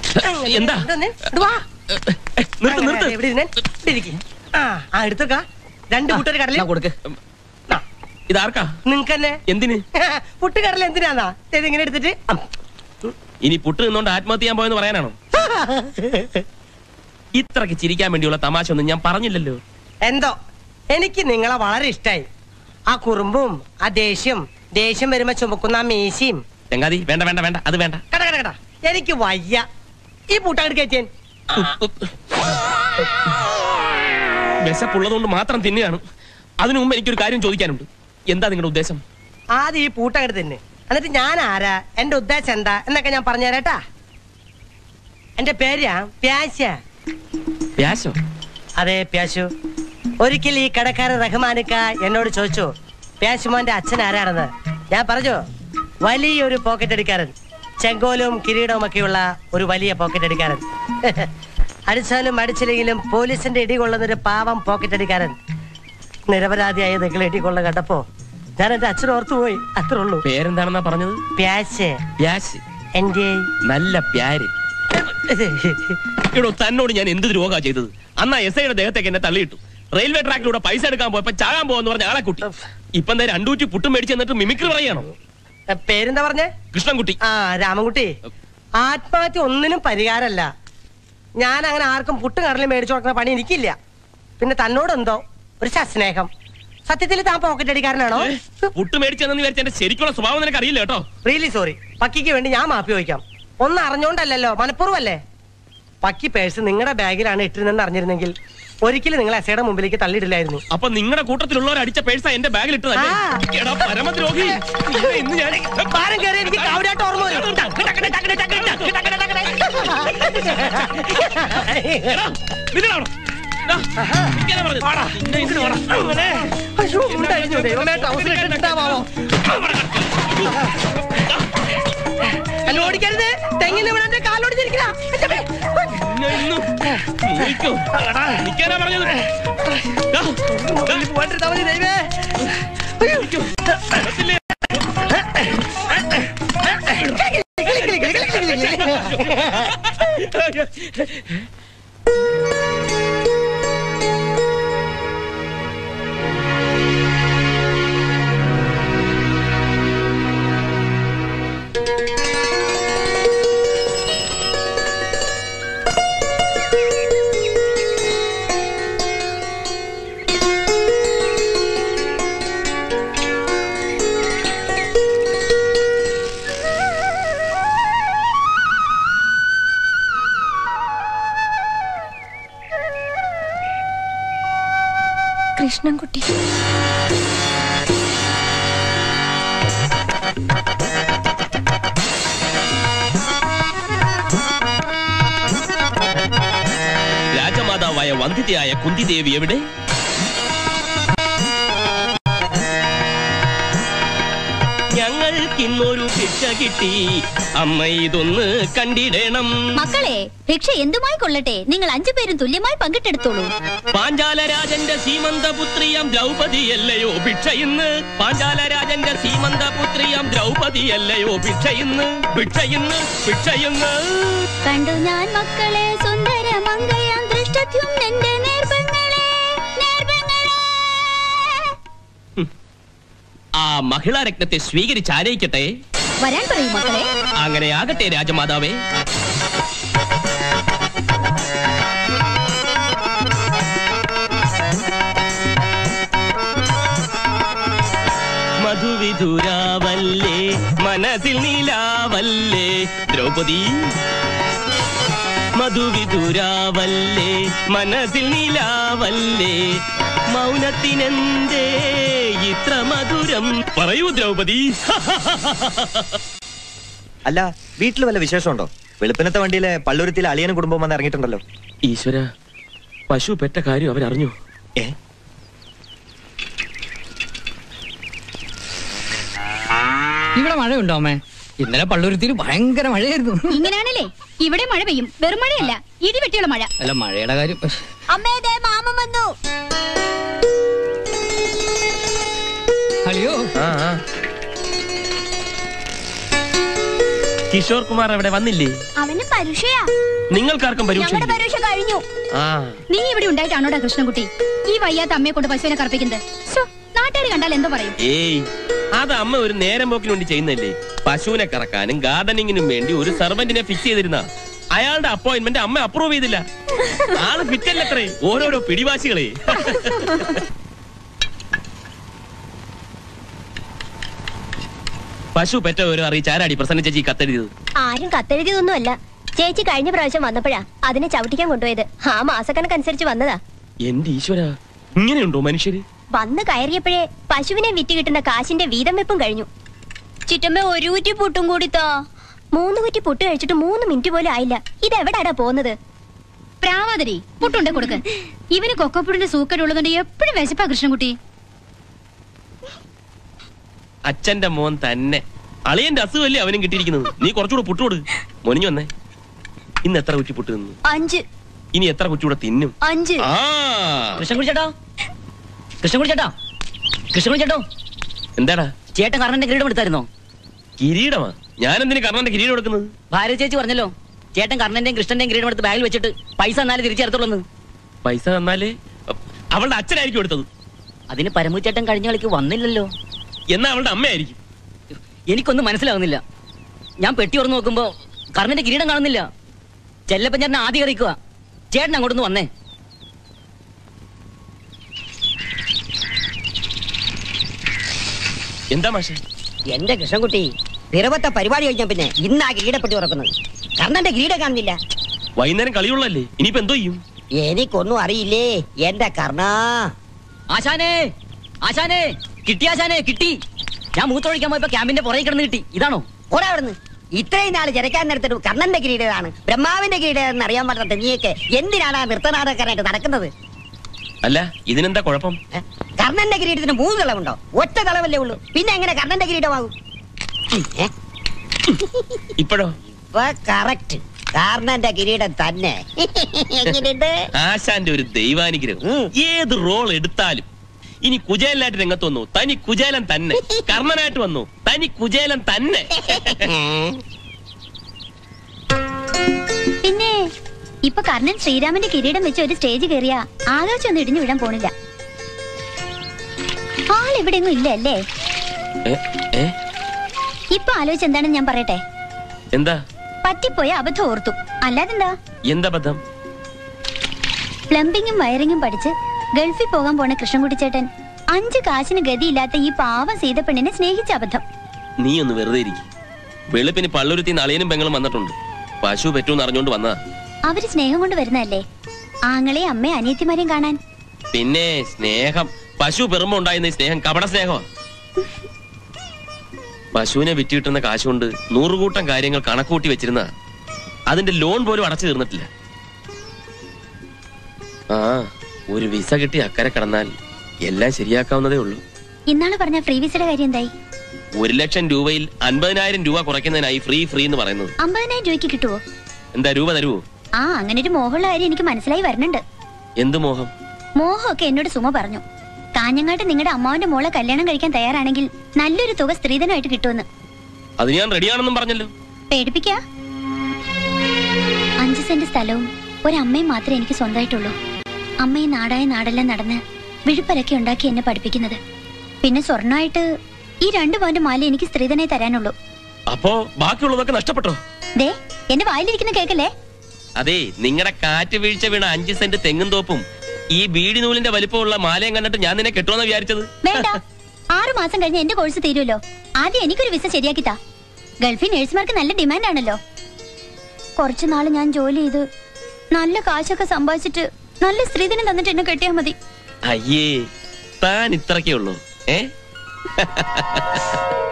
എന്താ ഇവിടുന്ന്, ഇങ്ങട് വാ. ഏ, നിർത്ത് അങ്ങനെ, നിർത്ത് ഇവിടെ ഇരുന്നേ. ഇവിടെ ഇരിക്ക്. ആ ആ എടുത്തുക രണ്ട് കൂട്ടൊരു കടല കൊടുക്ക് ഇതാർക്കാ നിങ്ങക്ക് തന്നെ എന്തിന് പുട്ട് കടല എന്തിനാന്നാ ഇത് ഇങ്ങനെ എടുത്തിട്ട് അം. ഇനി പുട്ട് നിന്നോണ്ട് ആത്മഹത്യ ചെയ്യാൻ പോയെന്ന് പറയാനാണോ ഇത്രക്ക് ചിരിക്കാൻ വേണ്ടിയുള്ള തമാശ ഒന്നും ഞാൻ പറഞ്ഞില്ലല്ലോ എന്തോ എനിക്ക് നിങ്ങളെ വളരെ ഇഷ്ടായി ആ കുറുമ്പും ആ ദേഷ്യം ദേഷ്യം വരുമ്പോ ചുമക്കുന്ന ആ മീശയും ചങ്ങാതി വേണ്ട വേണ്ട വേണ്ട അത് വേണ്ട കട കട കട എനിക്ക് വയ്യ ഈ പൂട്ടങ്ങട് കയറ്റിയൻ വിശപ്പുള്ളതുകൊണ്ട് മാത്രം തിന്നുകയാണ് അതിനു മുമ്പ് എനിക്കൊരു കാര്യം ചോദിക്കാനുണ്ട് എന്താ നിങ്ങളുടെ ഉദ്ദേശം ആദ്യം ഈ പൂട്ടങ്ങട് തിന്ന് എന്നിട്ട് ഞാൻ ആരാ എന്റെ ഉദ്ദേശം എന്താ എന്നൊക്കെ ഞാൻ പറഞ്ഞുതരാട്ടാ എന്റെ പേരാ പ്യാശ വ്യാശോ അതെ പ്യാശു ഒരിക്കൽ ഈ കടക്കാരൻ റഹ്മാനിക്ക എന്നോട് ചോദിച്ചു പ്യാശുമോന്റെ അച്ഛൻ ആരാണെന്ന് ഞാൻ പറഞ്ഞു വലിയൊരു പോക്കറ്റ് അടിക്കാരൻ ചെങ്കോലും കിരീടവും ഒക്കെയുള്ള ഒരു വലിയ പോക്കറ്റ് അടിക്കാരൻ അടിച്ചാലും അടിച്ചില്ലെങ്കിലും പോലീസിന്റെ ഇടി കൊള്ളുന്ന ഒരു പാവം പോക്കറ്റ് അടിക്കാരൻ നിരപരാധിയായ നിങ്ങൾ ഇടി കൊള്ള കണ്ടപ്പോ ഞാൻ എന്റെ അച്ഛൻ ഓർത്തുപോയി അത്രേ ഉള്ളൂ പേരെന്താണെന്നാ പറഞ്ഞത് പ്യാശ് വ്യാശ് എന്റെ നല്ല പ്യാര് ഇവിടെ തന്നോട് ഞാൻ എന്ത് ദ്രോഹാ ചെയ്തത് അന്നാ എസ് ഐയുടെ ദേഹത്തേക്ക് എന്നെ തള്ളിയിട്ടു റെയിൽവേ ട്രാക്കിലൂടെ പൈസ എടുക്കാൻ പോയപ്പോ ചാകാൻ പോവെന്ന് പറഞ്ഞ ആളെ കുട്ടി ഇപ്പൊ എന്താ രണ്ടൂറ്റി പുട്ടും മേടിച്ച് എന്നിട്ട് മിമിക്രി പറയാണോ പേരെന്താ പറഞ്ഞേ കൃഷ്ണൻകുട്ടി ആ രാമൻകുട്ടി ആത്മഹത്യ ഒന്നിനും പരിഹാരമല്ല ഞാൻ അങ്ങനെ ആർക്കും പുട്ടും കടലും മേടിച്ചു കൊടുക്കുന്ന പണി എനിക്കില്ല പിന്നെ തന്നോട് എന്തോ ഒരു സസ്നേഹം സത്യത്തിൽ താൻ പോക്കറ്റ് അടിക്കാരനാണോ പുട്ട് മേടിച്ചെന്ന് വിചാരിച്ച എന്റെ ശരിക്കുള്ള സ്വഭാവം നിനക്ക് അറിയില്ല കേട്ടോ റിയലി സോറി പക്കിക്ക് വേണ്ടി ഞാൻ മാപ്പി ചോദിക്കാം ഒന്ന് അറിഞ്ഞോണ്ടല്ലല്ലോ മനഃപൂർവ്വല്ലേ പക്കി പേഴ്സ് നിങ്ങളുടെ ബാഗിലാണ് ഇട്ടിരുന്നെന്ന് അറിഞ്ഞിരുന്നെങ്കിൽ ഒരിക്കലും നിങ്ങൾ എസയുടെ മുമ്പിലേക്ക് തള്ളിയിടില്ലായിരുന്നു അപ്പൊ നിങ്ങളുടെ കൂട്ടത്തിലുള്ളവർ അടിച്ച പേഴ്സ എന്റെ ബാഗിൽ ഇട്ടതല്ലേ ആ. എടാ പരമദ്രോഹി നിന്നെ ഇന്ന് ഞാൻ ഭാരം കയറി എനിക്ക് കാവടിയായിട്ട് ഓർമ്മ വരും. ടക്ക് ടക്ക് ടക്ക് ടക്ക് ടക്ക് ടക്ക് ടക്ക് ടക്ക് എടാ, നിന്നെടാ അവിടെ. എടാ, നിൽക്കാനാ പറഞ്ഞത്. നിന്നെ ഇന്ന് വേണം. അങ്ങനെ. അയ്യോ, ഉണ്ടായിരുന്നു ദൈവമേ, trouser ഇട്ടിട്ടുണ്ടാവാമോ? അല്ല, ഓടിക്കരുത് തെങ്ങിന് വീണന്റെ കാലോടിച്ചിരിക്കണ നിന്നെ ഇന്ന് നോയിക്കോ. നിൽക്കാനാ പറഞ്ഞത്. എടാ, എടാ, പോകാണ്ടിരുന്നാ മതി ദൈവമേ അയ്യോ. പറ്റില്ലേ? കൃഷ്ണൻകുട്ടി രാജമാതാവായ വന്ധ്യതയായ കുന്തിദേവി എവിടെ ഞങ്ങൾക്കിന്നൊരു ഭിക്ഷ കിട്ടി അമ്മ ഇതൊന്ന് കണ്ടിടണം മക്കളെ ഭിക്ഷ എന്തുമായി കൊള്ളട്ടെ നിങ്ങൾ അഞ്ചു പേരും തുല്യമായി പങ്കിട്ടെടുത്തോളൂ പാഞ്ചാലരാജന്റെ സീമന്തപുത്രിയാം ദ്രൗപതിയല്ലയോ ഭിക്ഷ ഇന്ന് പാഞ്ചാലരാജന്റെ സീമന്തപുത്രിയാം ദ്രൗപതിയല്ലയോ ഭിക്ഷ ഇന്ന് ഭിക്ഷ ഇന്ന് ഭിക്ഷ ഇന്ന് കണ്ടു ഞാൻ മക്കളെ സുന്ദര മങ്കയാം ദൃഷ്ടത്വം എന്റെ നേർപ്പങ്ങളെ നേർപ്പങ്ങളെ ആ മഹിളാ രത്നത്തെ സ്വീകരിച്ച് ആനയിക്കട്ടെ വരാൻ പറയൂ മക്കളെ അങ്ങനെ ആകട്ടെ രാജമാതാവേ മധുവിധുരാവല്ലേ മനസ്സിൽ നീലാവല്ലേ ദ്രൗപദി മധുവിധുരാവല്ലേ മനസ്സിൽ നീലാവല്ലേ മൗനത്തിനെന്തേ ഇത്ര മധുരം പറയൂ ദ്രൗപദി അല്ല വീട്ടിൽ വല്ല വിശേഷമുണ്ടോ വെളുപ്പിനത്തെ വണ്ടിയിലെ പള്ളുരുത്തിലെ അളിയനും കുടുംബം വന്ന് ഇറങ്ങിയിട്ടുണ്ടല്ലോ ഈശ്വര പശു പെറ്റ കാര്യം അവരറിഞ്ഞു ഏ ഇവിടെ മഴയുണ്ടോ അമ്മേ ഇന്നലെ പള്ളുരുത്തിയിൽ ഭയങ്കര മഴയായിരുന്നു ഇങ്ങനെയാണല്ലേ ഇവിടെ മഴ പെയ്യും വെറും മഴയല്ല ഇടിവെട്ടിയുള്ള മഴ അല്ല മഴയുടെ കാര്യം അമ്മേ ദേ മാമൻ വന്നു അളിയോ ആ ആ. കിഷോർ കുമാർ അവിടെ വന്നില്ലേ അവന് പരീക്ഷയാ നിങ്ങൾക്കാർക്കും പരീക്ഷ ഞങ്ങളുടെ പരീക്ഷ കഴിഞ്ഞു ആ നീ ഇവിടെ ഉണ്ടായിട്ടാണോടാ കൃഷ്ണൻകുട്ടി ഈ വയ്യാത്ത അമ്മയെ കൊണ്ട് പശുവിനെ കറപ്പിക്കുന്നത് നാട്ടുകാർ കണ്ടാൽ എന്തോ പറയും ഏയ് അത് അമ്മ ഒരു നേരം പോക്കിന് വേണ്ടി ചെയ്യുന്നല്ലേ പശുവിനെ കറക്കാനും ഗാർഡനിങ്ങിനും വേണ്ടി ഒരു സർവന്റിനെ ഫിക്സ് ചെയ്തിരുന്ന അയാളുടെ അപ്പോയിന്റ്മെന്റ് അമ്മ അപ്രൂവ് ചെയ്തില്ല ആള് ഫിറ്റല്ലത്രേ ഓരോരോ പിടിവാശികളെ പശു പെറ്റ ഒരു അറിയിച്ച് ആരാടി പ്രസന്ന ചേച്ചി കത്തെഴുതിയത് ആരും കത്തെഴുതിയതൊന്നുമല്ല ചേച്ചി കഴിഞ്ഞ പ്രാവശ്യം വന്നപ്പോഴാ അതിനെ ചവിട്ടിക്കാൻ കൊണ്ടുപോയത് ആ മാസക്കണക്കനുസരിച്ച് വന്നതാ എന്റെ ഈശ്വര ഇങ്ങനെയുണ്ടോ മനുഷ്യര് വന്ന് കയറിയപ്പോഴേ പശുവിനെ വിറ്റ് കിട്ടുന്ന കാശിന്റെ വീതം വെപ്പും കഴിഞ്ഞു ചിറ്റമ്മ ഒരു കുറ്റി പുട്ടും കൂടി താ മൂന്ന് കുറ്റി പുട്ട് കഴിച്ചിട്ട് മൂന്ന് മിനിറ്റ് പോലും ആയില്ല ഇതെവിടാടാ പോകുന്നത് പ്രാവാതിരി പുട്ടുണ്ട് കൊടുക്ക് ഇവന് കൊക്കപ്പുടിന്റെ സൂക്കരുള്ളതുകൊണ്ട് എപ്പോഴും വിശപ്പാ കൃഷ്ണൻകുട്ടി അച്ഛന്റെ മോൻ തന്നെ അളിയന്റെ അസുഖമല്ലേ അവനും കിട്ടിയിരിക്കുന്നത് നീ കുറച്ചുകൂടെ പുട്ടുകൊട് മൊനിഞ്ഞു വന്നേ ഇന്ന് എത്ര കുറ്റി പുട്ട് തിന്നു അഞ്ച് ഇനി എത്ര കുറ്റിയൂടെ തിന്നും അഞ്ച് ആ കൃഷ്ണൻകുടി ചേട്ടോ കൃഷ്ണൻകുടി ചേട്ടോ കൃഷ്ണൻകുടി ചേട്ടോ എന്താടാ ചേട്ടൻ കർണന്റെ കിരീടം എടുത്തായിരുന്നോ കിരീടമാ ഞാൻ എന്തിനു കർണന്റെ കിരീടം എടുക്കുന്നത് ഭാര്യ ചേച്ചി പറഞ്ഞല്ലോ ചേട്ടൻ കർണന്റെയും കൃഷ്ണന്റെയും കിരീടം എടുത്ത് ബാഗിൽ വെച്ചിട്ട് പൈസ എന്നാലും തിരിച്ചെടുത്തോളൂ പൈസ തന്നാലേ അവളുടെ അച്ഛനായിരിക്കും എടുത്തത് അതിന് പരമു ചേട്ടൻ കഴിഞ്ഞ കളിക്ക് വന്നില്ലല്ലോ എന്നാ അവളുടെ അമ്മയായിരിക്കും എനിക്കൊന്നും മനസ്സിലാവുന്നില്ല ഞാൻ പെട്ടി തുറന്ന് നോക്കുമ്പോ കർണന്റെ കിരീടം കാണുന്നില്ല ചെല്ലപ്പൻ ചേട്ടൻ ആദ്യം കറിക്കുക ചേട്ടൻ അങ്ങോട്ടൊന്ന് വന്നേ എന്താ മാഷെ എന്റെ കൃഷ്ണൻകുട്ടി നിറവത്തെ പരിപാടി കഴിഞ്ഞ പിന്നെ ഇന്നാ കിരീടപ്പെട്ടി ഉറക്കുന്നത് കർണന്റെ കിരീടം കാണുന്നില്ല വൈകുന്നേരം കളിയുള്ളല്ലേ ഇനിയിപ്പോ എന്തോ ചെയ്യും എനിക്കൊന്നും അറിയില്ലേ എന്റെ കർണ ആശാനേ ആശാനേ കിട്ടി ആശാനേ കിട്ടി ഞാൻ മൂത്രമൊഴിക്കാൻ പോയപ്പോ ക്യാമ്പിന്റെ പുറകെ കിടന്ന് കിട്ടി ഇതാണോ ഒരാവിടുന്ന് ഇത്രയും നാൾ ജനക്കാൻ നേരത്തൊരു കർണന്റെ കിരീടമാണ് ബ്രഹ്മാവിന്റെ കിരീടം അറിയാൻ പറ്റാത്ത നീയൊക്കെ എന്തിനാണ് ആ നൃത്തനാടകക്കാരായിട്ട് നടക്കുന്നത് അല്ല ഇതിനെന്താ കുഴപ്പം ഏ? കർണന്റെ കിരീടത്തിന് മൂന്ന് തളവുണ്ടോ ഒറ്റ തളവല്ലേ ഉള്ളൂ പിന്നെ എങ്ങനെ കർണന്റെ കിരീടമാകും ഏ? ഇപ്പോഴോ ഇപ്പൊ കറക്റ്റ് കർണന്റെ കിരീടം തന്നെ എങ്ങനെയുണ്ട് ആശാന്റെ ഒരു ദൈവാനുഗ്രഹം ഉം. ഏത് റോൾ എടുത്താലും ഇനി കുചേലനായിട്ട് രംഗത്ത് വന്നു തനി കുചേലൻ തന്നെ കർണനായിട്ട് വന്നു തനി കുചേലൻ തന്നെ പിന്നെ ഇപ്പൊ കർണൻ ശ്രീരാമന്റെ കിരീടം വെച്ച് ഒരു സ്റ്റേജ് കയറിയ ആകാശം ഒന്നും ഇടിഞ്ഞു വിടാൻ പോണില്ല ആളിവിടെങ്ങും ഇല്ല അല്ലേ ഏ, ഏ, ഇപ്പൊ ആലോചിച്ച് എന്താണെന്ന് ഞാൻ പറയട്ടെ എന്താ പറ്റിപ്പോയ അബദ്ധം ഓർത്തു അല്ലാതെന്താ എന്താ ബദ്ധം പ്ലംബിങ്ങും വയറിങ്ങും പഠിച്ച് ഗൾഫിൽ പോകാൻ പോണ കൃഷ്ണൻകുട്ടി ചേട്ടൻ അഞ്ച് കാശിന് ഗതിയില്ലാത്ത ഈ പാവം സീതപ്പെണ്ണിനെ സ്നേഹിച്ച അബദ്ധം നീ ഒന്ന് വെറുതെ ഇരിക്കും വെളുപ്പിന് പള്ളുരുത്തി നളിയനും പെങ്ങളും വന്നിട്ടുണ്ട് പശു പെറ്റൂന്ന് അറിഞ്ഞോണ്ട് വന്നതാ അവര് സ്നേഹം കൊണ്ട് വരുന്നതല്ലേ ആങ്ങളെ അമ്മയെ അനിയത്തിമാരെയും കാണാൻ പിന്നെ സ്നേഹം പശു പെറുമ്പോ ഉണ്ടായിരുന്ന ഈ സ്നേഹം കപട സ്നേഹമാ പശുവിനെ വിറ്റ് കിട്ടുന്ന കാശുകൊണ്ട് നൂറുകൂട്ടം കാര്യങ്ങൾ കണക്കൂട്ടി വെച്ചിരുന്ന അതിന്റെ ലോൺ പോലും അടച്ചു തീർന്നിട്ടില്ല ആ ഒരു വിസ കിട്ടി അക്കരെ കടന്നാൽ എല്ലാം ശരിയാക്കാവുന്നതേ ഉള്ളൂ ഇന്നാള് പറഞ്ഞ ഫ്രീ വിസയുടെ കാര്യം എന്തായി ഒരു ലക്ഷം രൂപയിൽ അൻപതിനായിരം രൂപ കുറയ്ക്കുന്നതിനായി ഫ്രീ ഫ്രീ എന്ന് പറയുന്നത് അമ്പതിനായിരം രൂപയ്ക്ക് കിട്ടുവോ എന്താ രൂപ തരുവോ ആ അങ്ങനെ ഒരു മോഹമുള്ള കാര്യം എനിക്ക് മനസ്സിലായി വരുന്നുണ്ട് എന്ത് മോഹം മോഹമൊക്കെ എന്നോട് സുമ പറഞ്ഞു കാഞ്ഞങ്ങാട്ട് നിങ്ങളുടെ അമ്മാവന്റെ മോളെ കല്യാണം കഴിക്കാൻ തയ്യാറാണെങ്കിൽ നല്ലൊരു തുക സ്ത്രീധനമായിട്ട് കിട്ടുമെന്ന് അത് ഞാൻ റെഡിയാണെന്നും പറഞ്ഞല്ലോ പേടിപ്പിക്ക അഞ്ച് സെന്റ് സ്ഥലവും ഒരമ്മയും മാത്രമേ എനിക്ക് സ്വന്തമായിട്ടുള്ളൂ അമ്മയും നാടായ നാടെല്ലാം നടന്ന് വിഴുപ്പരക്കെ ഉണ്ടാക്കി എന്നെ പഠിപ്പിക്കുന്നത് പിന്നെ സ്വർണ്ണമായിട്ട് ഈ രണ്ടു പവന്റെ മാല എനിക്ക് സ്ത്രീധനായി തരാനുള്ളൂ അപ്പോ ബാക്കിയുള്ളതൊക്കെ നഷ്ടപ്പെട്ടോ ദേ എന്റെ വായിലിരിക്കുന്ന കേക്കല്ലേ അതെ നിങ്ങളുടെ കാറ്റ് വീഴ്ച വീണ അഞ്ച് സെന്റ് തെങ്ങും തോപ്പും ഈ ബീഡി നൂലിന്റെ വലിപ്പമുള്ള മാലയും കണ്ടിട്ട് ഞാൻ നിന്നെ കെട്ടുമെന്ന് വിചാരിച്ചത് വേണ്ട ആറു മാസം കഴിഞ്ഞ് എന്റെ കോഴ്സ് തീരുമല്ലോ ആദ്യം എനിക്കൊരു വിസ ശരിയാക്കി താ ഗൾഫിൽ നഴ്സുമാർക്ക് നല്ല ഡിമാൻഡ് ആണല്ലോ കുറച്ചു നാള് ഞാൻ ജോലി ചെയ്ത് നല്ല കാശൊക്കെ സമ്പാദിച്ചിട്ട് നല്ല സ്ത്രീധനം തന്നിട്ട് എന്നെ കെട്ടിയാ മതി അയ്യേ താൻ ഇത്രക്കേ ഉള്ളൂ ഏ